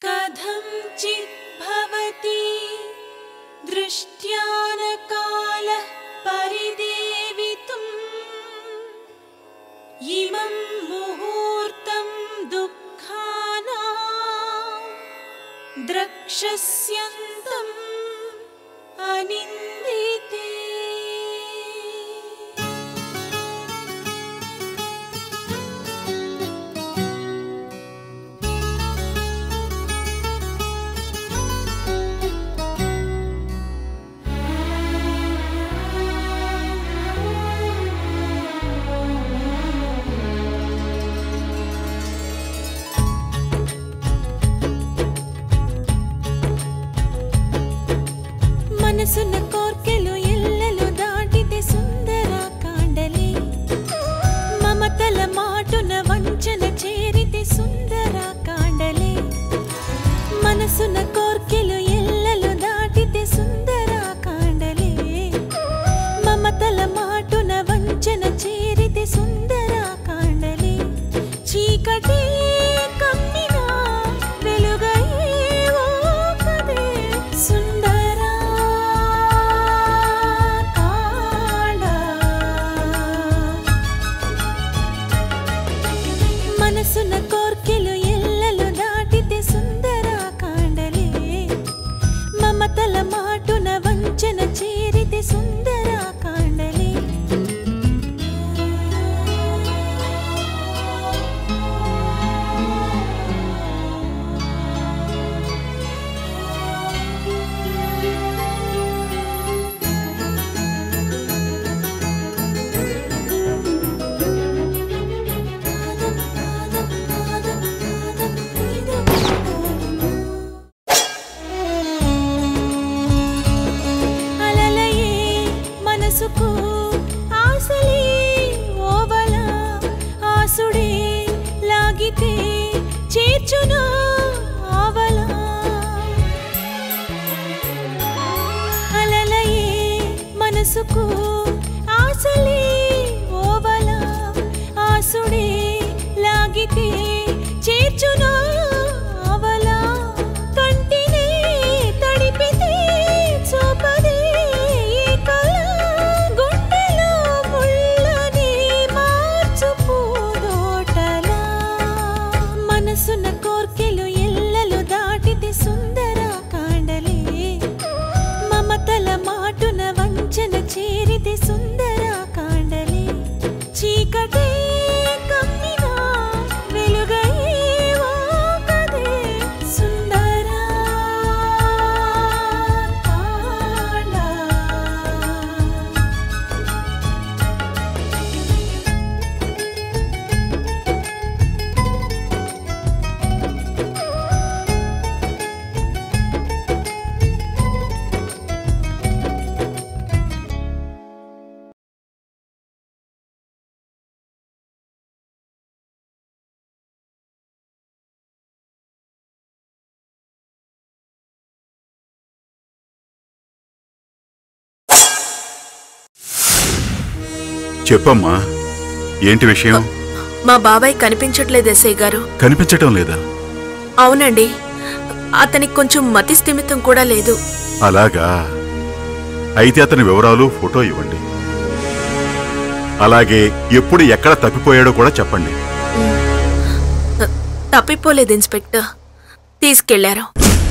कथञ्चित् भवति दृष्ट्यानकालः परिदेवितुम् इमं मुहूर्तं दुःखाना द्रक्षस्यन्तम् अनिन्दिते మనసున్న కోర్కెలు ఎల్లలు దాటితే సుందర కాండలి మమతల మాటున వంచన చేరితే సుందర కాండలి మనసున్న కోర్కెలు ఎల్లలు దాటితే సుందర కాండలి మమతల మాటున వంచన చేరితే సుందర కాండలి చీకటి కమ్మినా వెలుగై ఓ కదే సుందర కాండ మనసున కోర్కెలు ఎల్లలు దాటితే సుందర కాండలే మమతల మాటున వంచన చేరితే సుందర కాండలే అలలయే మనసుకు ఆశలే ఓవల ఆసుడే లాగితే చేర్చును ఆవల అలలయే మనసుకు ఆశలే ఓవల ఆసుడే లాగితే చేర్చును ఆవల కంటినే తడిపితే చూపదే ఈ కళ గుండెలో ముళ్ళని మార్చు పూదోటలా మనసున కోర్కెలు ఎల్లలు దాటితే సుందర కాండలే మమతల మాటున వంచన చేరితే సుందర కాండలే చీకటే కమ్మినా వెలుగై ఓ కదే సుందర కాండ చెప్పమ్మా ఏంటి విషయం మా బాబాయ్ కనిపించట్లేదు ఎస్ఐ గారు కనిపించటం లేదా అవునండి అతనికి కొంచెం మతి స్థిమితం కూడా లేదు అలాగా అయితే అతని వివరాలు ఫోటో ఇవ్వండి అలాగే ఎప్పుడు ఎక్కడ తప్పిపోయాడో కూడా చెప్పండి తప్పిపోలేదు ఇన్స్పెక్టర్ తీసుకెళ్లారు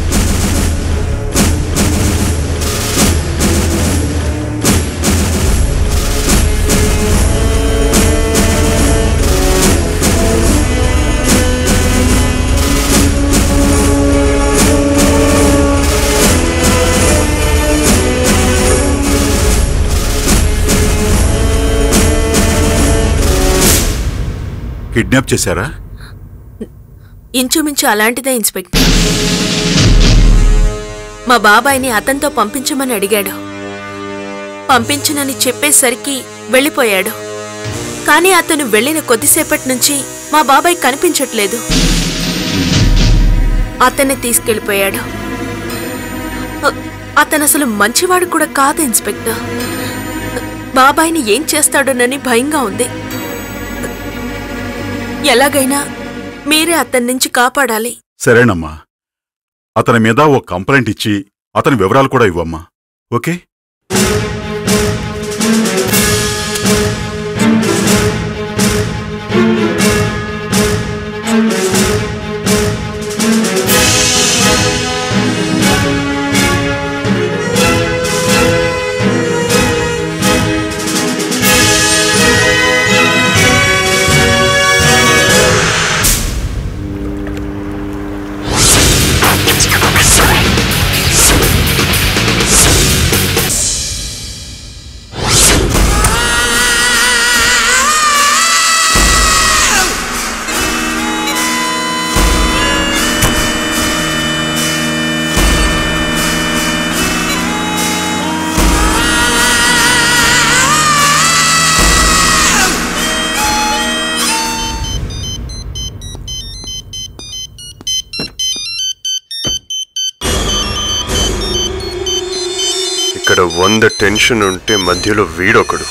కిడ్నాప్ చేశారా ఇంచుమించు అలాంటిదే ఇన్స్పెక్టర్ మా బాబాయ్ని అతనితో పంపించమని అడిగాడు పంపించనని చెప్పేసరికి వెళ్ళిపోయాడు కానీ అతను వెళ్ళిన కొద్దిసేపటి నుంచి మా బాబాయ్ కనిపించట్లేదు అతన్ని తీసుకెళ్ళిపోయాడు అ- అతను అసలు మంచివాడు కూడా కాదు ఇన్స్పెక్టర్ బాబాయ్ని ఏం చేస్తాడోనని భయంగా ఉంది ఎలాగైనా మీరే అతని నుంచి కాపాడాలి సరేనమ్మా అతని మీద ఓ కంప్లైంట్ ఇచ్చి అతని వివరాలు కూడా ఇవ్వమ్మా ఓకే ఇక్కడ వంద టెన్షన్ ఉంటే మధ్యలో వీడొకడు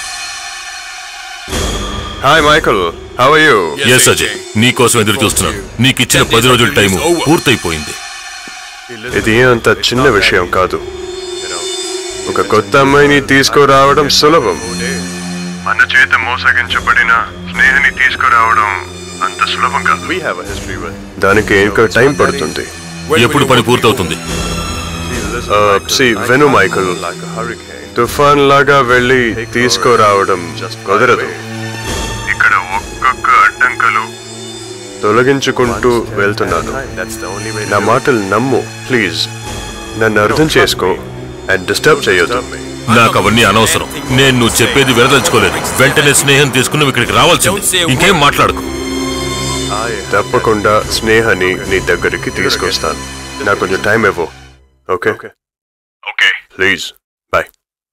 hi Michael how are you yes Ajay నీకోసం ఎదురు చూస్తున్నాను నీకు ఇచ్చిన పది రోజుల టైం పూర్తయిపోయింది ఇది అంత చిన్న విషయం కాదు ఒక కొత్త అమ్మాయిని తీసుకురావడం సులభం మన చేత మోసగించబడిన స్నేహిని తీసుకురావడం అంత సులభం కాదు దానికి ఇంకా టైం పడుతుంది ఎప్పుడు పని పూర్తవుతుంది సి వెను మైకల్ తుఫాన్ లాగా వెళ్ళి తీసుకురావడం కుదరదు ఇక్కడ ఒక్కొక్క అడ్డంకలు తొలగించుకుంటూ వెళ్తున్నాను నా మాటలు నమ్ము ప్లీజ్ నన్ను అర్థం చేసుకో అండ్ డిస్టర్బ్ చేయొద్దు నాకు అవన్నీ అనవసరం నేను నువ్వు చెప్పేది వినదలుచుకోలేదు వెంటనే స్నేహం తీసుకుని నువ్వు ఇక్కడికి రావాల్సింది ఇంకేం మాట్లాడుకో తప్పకుండా స్నేహని నీ దగ్గరికి తీసుకొస్తాను నాకు కొంచెం టైం ఇవ్వు okay okay please bye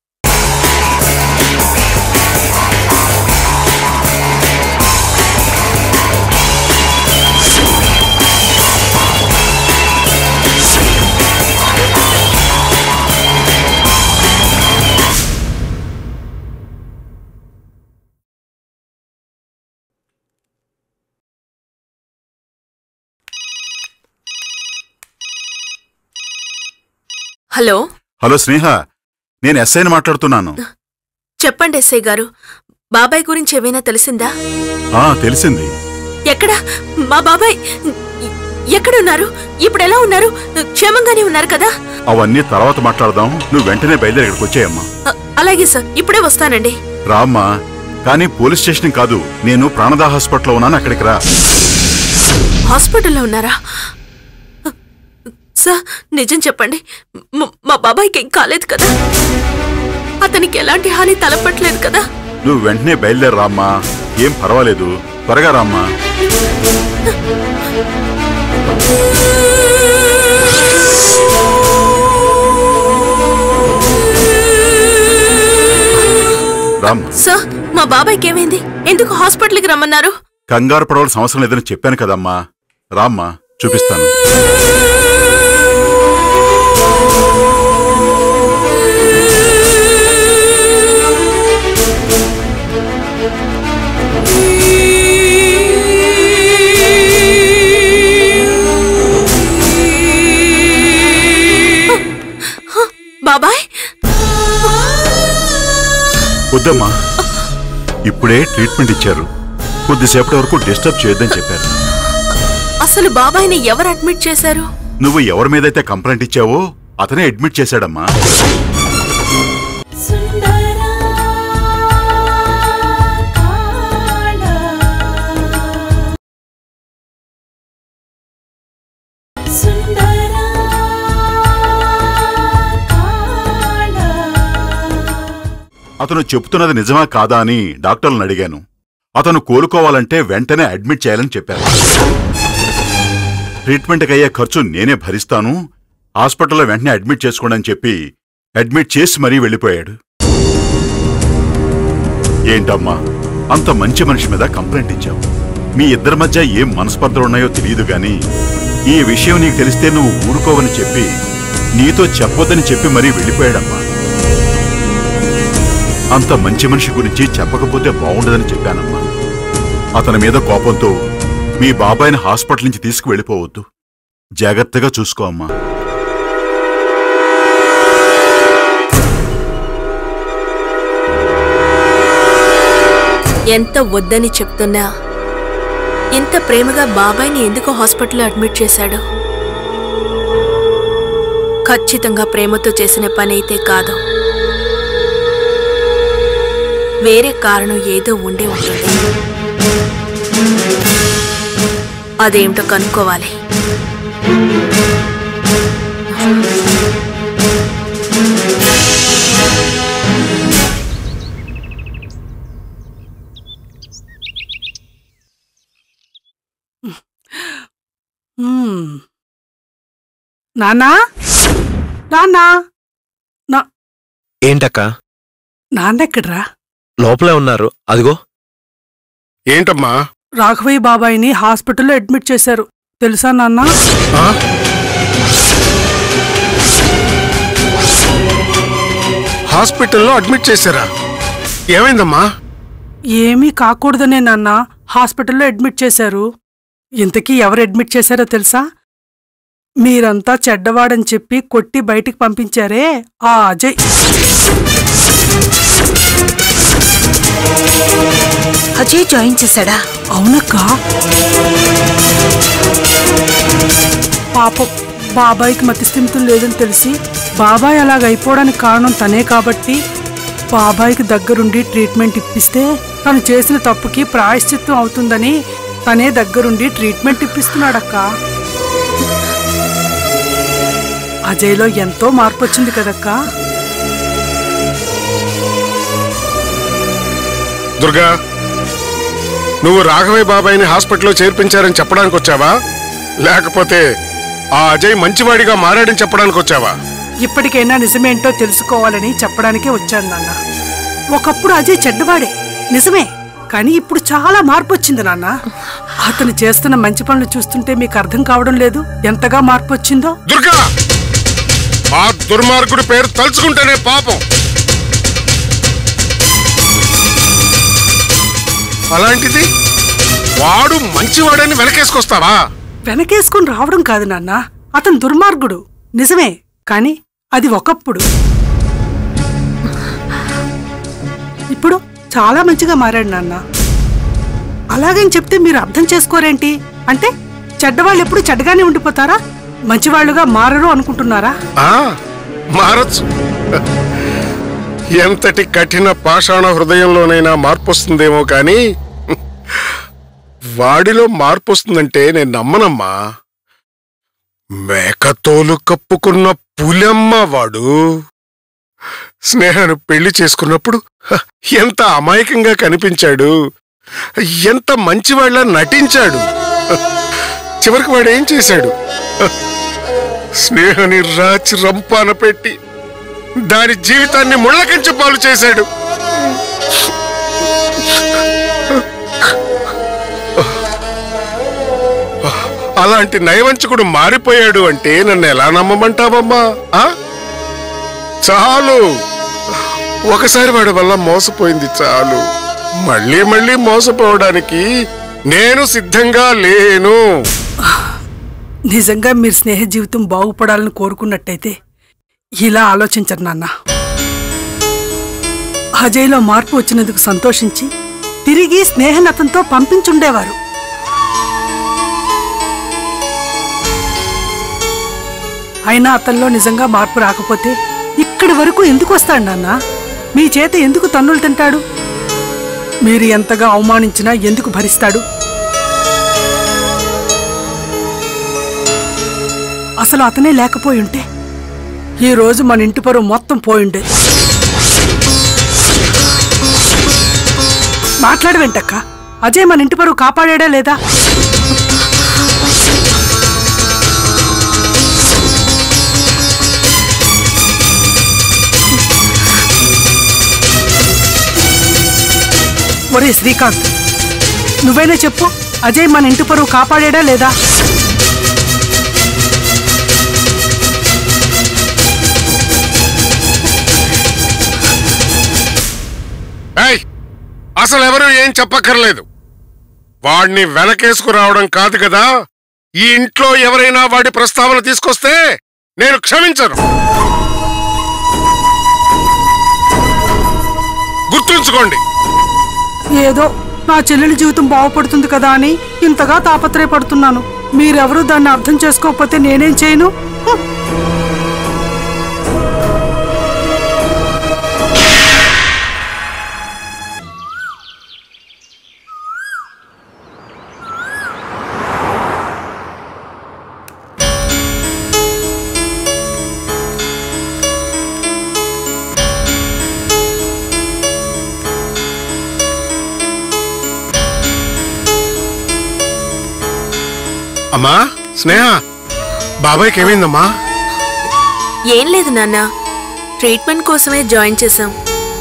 hello hello Sneha నేను ఎస్ఐని మాట్లాడుతున్నాను చెప్పండి ఎస్ఐ గారు బాబాయ్ గురించి ఏమైనా తెలిసిందా ఆ తెలిసింది ఎక్కడ మా బాబాయ్ ఎక్కడున్నారు ఇప్పుడు ఎలా ఉన్నారు క్షేమంగానే ఉన్నారు కదా అవన్నీ తర్వాత మాట్లాడదాం నువ్వు వెంటనే బయలుదేరి ఇక్కడికి వచ్చేయమ్మా అ- అలాగే సార్ ఇప్పుడే వస్తానండి రామ్మా కానీ పోలీస్ స్టేషన్ కాదు నేను ప్రాణదా హాస్పిటల్లో ఉన్నాను అక్కడికి రా హాస్పిటల్లో ఉన్నారా సార్ నిజం చెప్పండి మ- మా బాబాయ్కి ఏం కాలేదు కదా అతనికి ఎలాంటి హాని తలపట్లేదు కదా నువ్వు వెంటనే బయలుదేరి రామ్మా ఏం పర్వాలేదు త్వరగా రామ్మా రామ్మా సార్ మా బాబాయ్కి ఏమైంది ఎందుకు హాస్పిటల్కి రమ్మన్నారు కంగారు పడవలసిన అవసరం లేదని చెప్పాను కదమ్మా రామ్మా చూపిస్తాను బాబాయ్ వద్దమ్మా ఇప్పుడే ట్రీట్మెంట్ ఇచ్చారు కొద్దిసేపటి వరకు డిస్టర్బ్ చేయొద్దని చెప్పారు అసలు బాబాయ్ని ఎవరు అడ్మిట్ చేశారు నువ్వు ఎవరి మీదైతే కంప్లైంట్ ఇచ్చావో అతనే అడ్మిట్ చేశాడమ్మా సుందరా కాళా సుందరా కాళా అతను చెప్తున్నది నిజమా కాదా అని డాక్టర్లను అడిగాను అతను కోలుకోవాలంటే వెంటనే అడ్మిట్ చేయాలని చెప్పారు ట్రీట్మెంట్కి అయ్యే ఖర్చు నేనే భరిస్తాను హాస్పిటల్లో వెంటనే అడ్మిట్ చేసుకోండి అని చెప్పి అడ్మిట్ చేసి మరీ వెళ్ళిపోయాడు ఏంటమ్మా అంత మంచి మనిషి మీద కంప్లైంట్ ఇచ్చావు మీ ఇద్దరి మధ్య ఏం మనస్పర్ధలు ఉన్నాయో తెలియదు గాని ఈ విషయం నీకు తెలిస్తే నువ్వు ఊరుకోవని చెప్పి నీతో చెప్పొద్దని చెప్పి మరీ వెళ్ళిపోయాడమ్మా అంత మంచి మనిషి గురించి చెప్పకపోతే బాగుండదని చెప్పానమ్మా అతని మీద కోపంతో మీ బాబాయిని హాస్పిటల్ నుంచి తీసుకువెళ్ళిపోవద్దు జాగ్రత్తగా చూసుకో అమ్మా ఎంత వద్దని చెప్తున్నా ఇంత ప్రేమగా బాబాయ్ని ఎందుకు హాస్పిటల్లో అడ్మిట్ చేశాడు ఖచ్చితంగా ప్రేమతో చేసిన పని అయితే కాదు వేరే కారణం ఏదో ఉండే ఉంటుంది అదేమిటో కనుక్కోవాలి మ్మ్. నాన్నా నాన్నా నా ఏంటక్క నాన్నెక్కడ్రా లోపలే ఉన్నారు అదిగో ఏంటమ్మా రాఘవయ్య బాబాయిని హాస్పిటల్లో అడ్మిట్ చేశారు తెలుసా నాన్న ఆ? హాస్పిటల్లో అడ్మిట్ చేశారా ఏమైందమ్మా ఏమీ కాకూడదనే నాన్న హాస్పిటల్లో అడ్మిట్ చేశారు ఇంతకీ ఎవరు అడ్మిట్ చేశారో తెలుసా మీరంతా చెడ్డవాడని చెప్పి కొట్టి బయటికి పంపించారే ఆ అజయ్ అజయ్ జాయిన్ చేశాడా అవునక్కా పాపం బాబాయ్కి మతిస్థిమితం లేదని తెలిసి బాబాయ్ అలాగ అయిపోవడానికి కారణం తనే కాబట్టి బాబాయ్కి దగ్గరుండి ట్రీట్మెంట్ ఇప్పిస్తే తను చేసిన తప్పుకి ప్రాయశ్చిత్తం అవుతుందని తనే దగ్గరుండి ట్రీట్మెంట్ ఇప్పిస్తున్నాడక్క అజయ్లో ఎంతో మార్పు వచ్చింది కదక్కా దుర్గా నువ్వు రాఘవయ్య బాబాయిని హాస్పిటల్లో చేర్పించారని చెప్పడానికి వచ్చావా లేకపోతే ఆ అజయ్ మంచివాడిగా మారాడని చెప్పడానికి వచ్చావా ఇప్పటికైనా నిజమేంటో తెలుసుకోవాలని చెప్పడానికే వచ్చాను నాన్న ఒకప్పుడు అజయ్ చెడ్డవాడే నిజమే కానీ ఇప్పుడు చాలా మార్పు వచ్చింది నాన్న అతను చేస్తున్న మంచి పనులు చూస్తుంటే మీకు అర్థం కావడం లేదు ఎంతగా మార్పు వచ్చిందో దుర్గా ఆ దుర్మార్గుడి పేరు తలుచుకుంటేనే పాపం అలాంటిది వాడు మంచివాడని వెనకేసుకొస్తావా వెనకేసుకుని రావడం కాదు నాన్న అతను దుర్మార్గుడు నిజమే కానీ అది ఒకప్పుడు ఇప్పుడు చాలా మంచిగా మారాడు నాన్న అలాగని చెప్తే మీరు అర్థం చేసుకోరేంటి అంటే చెడ్డవాళ్ళు ఎప్పుడు చెడ్డగానే ఉండిపోతారా మంచివాళ్ళుగా మారరు అనుకుంటున్నారా ఆ మారచ్చు ఎంతటి కఠిన పాషాణ హృదయంలోనైనా మార్పు వస్తుందేమో కానీ వాడిలో మార్పు వస్తుందంటే నేను నమ్మనమ్మా మేకతోలు కప్పుకున్న పులమ్మ వాడు స్నేహను పెళ్లి చేసుకున్నప్పుడు హ, ఎంత అమాయకంగా కనిపించాడు ఎంత మంచివాళ్ళ నటించాడు హ, చివరికి వాడు ఏం చేశాడు స్నేహని రాచి రంపాన పెట్టి దాని జీవితాన్ని ముళ్ళకించి పాలు చేశాడు అలాంటి నయవంచకుడు మారిపోయాడు అంటే నన్ను ఎలా నమ్మమంటావమ్మా ఆ? చాలు ఒకసారి వాడి వల్ల మోసపోయింది చాలు మళ్ళీ మళ్ళీ మోసపోవడానికి నేను సిద్ధంగా లేను నిజంగా మీరు స్నేహ జీవితం బాగుపడాలని కోరుకున్నట్టయితే ఇలా ఆలోచించరు నాన్న అజయ్లో మార్పు వచ్చినందుకు సంతోషించి తిరిగి స్నేహన్ అతనితో పంపించుండేవారు అయినా అతనిలో నిజంగా మార్పు రాకపోతే ఇక్కడి వరకు ఎందుకు వస్తాడు నాన్న మీ చేత ఎందుకు తన్నులు తింటాడు మీరు ఎంతగా అవమానించినా ఎందుకు భరిస్తాడు అసలు అతనే లేకపోయి ఉంటే ఈ రోజు మన ఇంటి పరువు మొత్తం పోయిండే మాట్లాడవేంటక్క అజయ్ మన ఇంటి పరువు కాపాడాడా లేదా ఒరే శ్రీకాంత్ నువ్వైనా చెప్పు అజయ్ మన ఇంటి పరువు కాపాడాడా లేదా ఏయ్ అసలు ఎవరు ఏం చెప్పక్కర్లేదు వాడిని వెనకేసుకు రావడం కాదు కదా ఈ ఇంట్లో ఎవరైనా వాడి ప్రస్తావన తీసుకొస్తే నేను క్షమించను గుర్తుంచుకోండి ఏదో నా చెల్లెలి జీవితం బాగుపడుతుంది కదా అని ఇంతగా తాపత్రయపడుతున్నాను మీరెవరూ దాన్ని అర్థం చేసుకోకపోతే నేనేం చేయను హ్మ్. అమ్మా స్నేహ బాబాయ్కి ఏమైందమ్మా ఏం లేదు నాన్న ట్రీట్మెంట్ కోసమే జాయిన్ చేశాం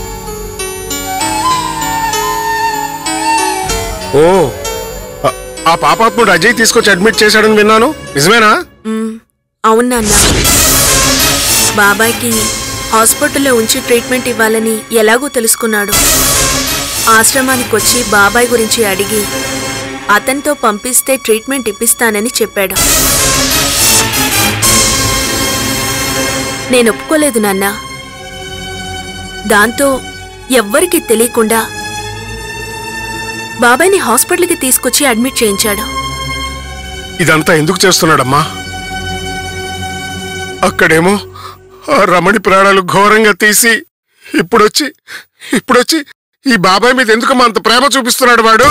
ఓ ఆ- ఆ పాపాత్ముడు అజయ్ తీసుకొచ్చి అడ్మిట్ చేశాడని విన్నాను నిజమేనా మ్మ్, అవును నాన్న బాబాయ్కి హాస్పిటల్లో ఉంచి ట్రీట్మెంట్ ఇవ్వాలని ఎలాగో తెలుసుకున్నాడు ఆశ్రమానికి వచ్చి బాబాయ్ గురించి అడిగి అతనితో పంపిస్తే ట్రీట్మెంట్ ఇప్పిస్తానని చెప్పాడు నేను ఒప్పుకోలేదు నాన్న దాంతో ఎవ్వరికీ తెలియకుండా బాబాయ్ని హాస్పిటల్కి తీసుకొచ్చి అడ్మిట్ చేయించాడు ఇదంతా ఎందుకు చేస్తున్నాడమ్మా అక్కడేమో ఆ రమణి ప్రాణాలు ఘోరంగా తీసి ఇప్పుడొచ్చి ఇప్పుడొచ్చి ఈ బాబాయ్ మీద ఎందుకమ్మా అంత ప్రేమ చూపిస్తున్నాడు వాడు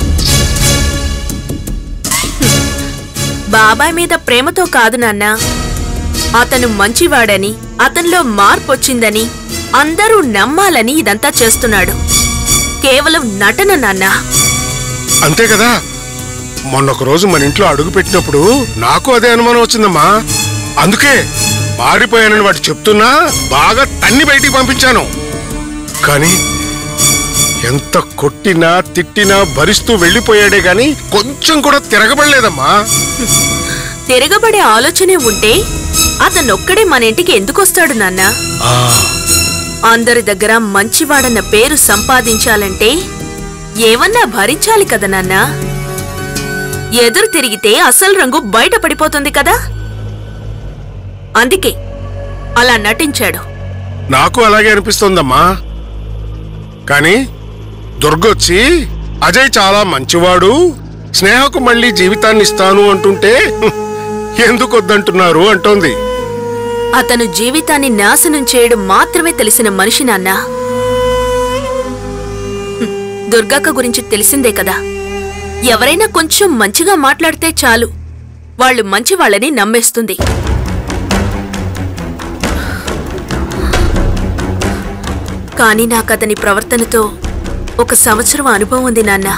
బాబాయ్ మీద ప్రేమతో కాదు నాన్న అతను మంచివాడని అతనిలో మార్పు వచ్చిందని అందరూ నమ్మాలని ఇదంతా చేస్తున్నాడు కేవలం నటన నాన్న అంతే కదా మొన్న ఒక రోజు మన ఇంట్లో అడుగు పెట్టినప్పుడు నాకు అదే అనుమానం వచ్చిందమ్మా అందుకే మారిపోయానని వాడు చెప్తున్నా బాగా తన్ని బయటికి పంపించాను కానీ ఎంత కొట్టినా తిట్టినా భరిస్తూ వెళ్ళిపోయాడే గాని కొంచెం కూడా తిరగబడలేదమ్మా తిరగబడే ఆలోచనే ఉంటే అతనొక్కడే మన ఇంటికి ఎందుకొస్తాడు నాన్న అందరి దగ్గర మంచివాడన్న పేరు సంపాదించాలంటే ఏమన్నా భరించాలి కదా నాన్న ఎదురు తిరిగితే అసలు రంగు బయట పడిపోతుంది కదా అందుకే అలా నటించాడు నాకు అలాగే అనిపిస్తోందమ్మా కానీ దుర్గొచ్చి అజయ్ చాలా మంచివాడు స్నేహకు మళ్ళీ జీవితాన్ని ఇస్తాను అంటుంటే "హ్మ్, ఎందుకు వద్దంటున్నారు అంటోంది అతను జీవితాన్ని నాశనం చేయడం మాత్రమే తెలిసిన మనిషి నాన్న హ్మ్, దుర్గక్క గురించి తెలిసిందే కదా ఎవరైనా కొంచెం మంచిగా మాట్లాడితే చాలు వాళ్ళు మంచి వాళ్ళని నమ్మేస్తుంది కానీ నాకు అతని ప్రవర్తనతో ఒక సంవత్సరం అనుభవం ఉంది నాన్న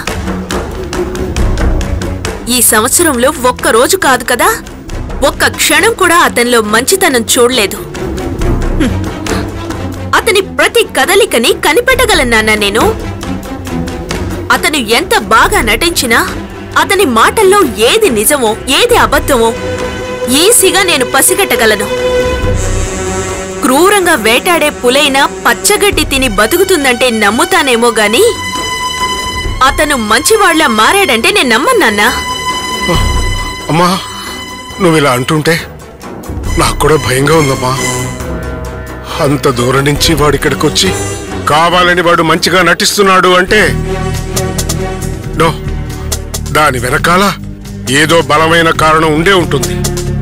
ఈ సంవత్సరంలో ఒక్క రోజు కాదు కదా ఒక్క క్షణం కూడా అతనిలో మంచితనం చూడలేదు హ్మ్. అతని ప్రతి కదలికని కనిపెట్టగలన్నానా నేను అతను ఎంత బాగా నటించినా అతని మాటల్లో ఏది నిజమో ఏది అబద్ధమో ఈసీగా నేను పసిగట్టగలను క్రూరంగా వేటాడే పులైనా పచ్చగడ్డి తిని బతుకుతుందంటే నమ్ముతానేమో గాని అతను మంచివాళ్లా మారాడంటే నేను నమ్మన్నానా అమ్మా నువ్వు ఇలా అంటుంటే నాకు కూడా భయంగా ఉందమ్మా అంత దూరం నుంచి వాడు ఇక్కడికి వచ్చి కావాలని వాడు మంచిగా నటిస్తున్నాడు అంటే నో దాని వెనకాల ఏదో బలమైన కారణం ఉండే ఉంటుంది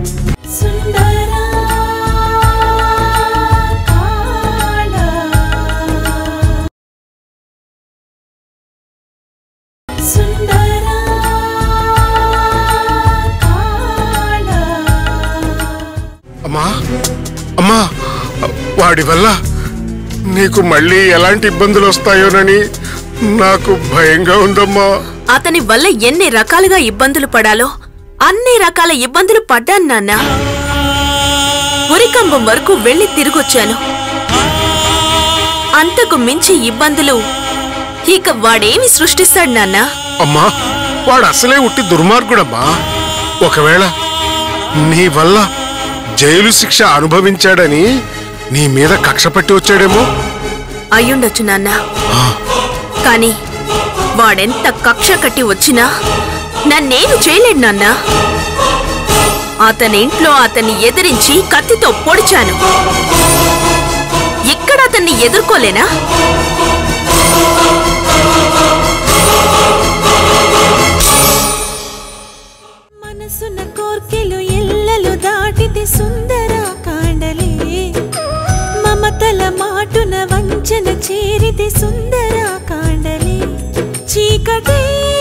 అమ్మా అమ్మా వాడి వల్ల నీకు మళ్ళీ ఎలాంటి ఇబ్బందులు వస్తాయోనని నాకు భయంగా ఉందమ్మా అతని వల్ల ఎన్ని రకాలుగా ఇబ్బందులు పడాలో అన్ని రకాల ఇబ్బందులు పడ్డాను నాన్న ఉరికంబం వరకు వెళ్లి తిరిగొచ్చాను అంతకు మించి ఇబ్బందులు ఇక వాడేమి సృష్టిస్తాడు నాన్న అమ్మా వాడు అసలే ఉట్టి దుర్మార్గుడమ్మా ఒకవేళ నీ వల్ల జైలు శిక్ష అనుభవించాడని నీ మీద కక్ష పెట్టి వచ్చాడేమో అయ్యుండొచ్చు నాన్న కాని వాడెంత కక్ష కట్టి వచ్చినా నన్నేమి చేయలేడు నాన్న అతని ఇంట్లో అతన్ని ఎదిరించి కత్తితో పొడిచాను ఇక్కడ అతన్ని ఎదుర్కోలేనా మనసున కోర్కెలు ఎల్లలు దాటితే సుందర కాండలే మమతల మాటున వంచన చేరితే సుందర కాండలే చీకటే